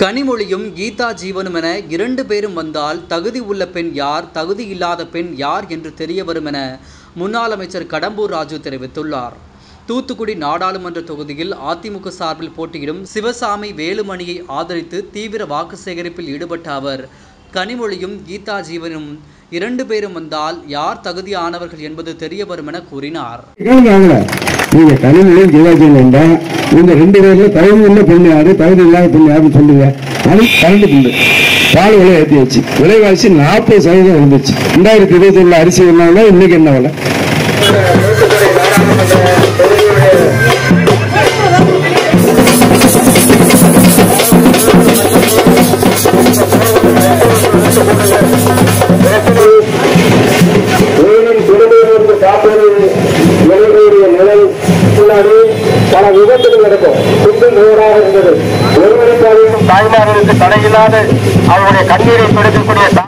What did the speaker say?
கனிமொழியும் கீதா ஜீவனும் என இரண்டு பேரும் வந்தால் தகுதி உள்ள பெண் யார் தகுதி இல்லாத பெண் யார் என்று தெரிய வரும் என முன்னாள் அமைச்சர் கடம்பூர் ராஜு தெரிவித்துள்ளார் தூத்துக்குடி நாடாளுமன்ற தொகுதியில் அதிமுக சார்பில் போட்டியிடும் சிவசாமி வேலுமணியை ஆதரித்து தீவிர வாக்கு சேகரிப்பில் ஈடுபட்ட அவர் கனிமொழியும் கீதா ஜீவனும் இரண்டு பேரும் வந்தால் யார் தகுதியானவர்கள் என்பது தெரிய வரும் என கூறினார் கேளுங்க அவங்கள நீங்க கனிமொழியும் ஜீவாஜியும் வந்தா இந்த ரெண்டு பேர்ல தகுதி உள்ள பெண் யாரு தகுதி இல்லாத பெண் யாருன்னு சொல்லுங்க அது கரண்ட் பில்லு பால் விலை ஏற்றியாச்சு விலைவாசி நாற்பது சதவீதம் இருந்துச்சு ரெண்டாயிரத்தி இருபத்தி ஏழுல அரிசி என்ன விலை இன்னைக்கு என்ன விலை வெயிலின் கொடுமையிலிருந்து காப்பது இளைஞருடைய நிலை முன்னாடி பல விபத்துகள் நடக்கும் குண்டும் நூறாக இருந்தது ஒருவருக்காகவும் தாய்மார்களுக்கு தடையில்லாத அவருடைய கண்ணீரை கொடுக்கக்கூடிய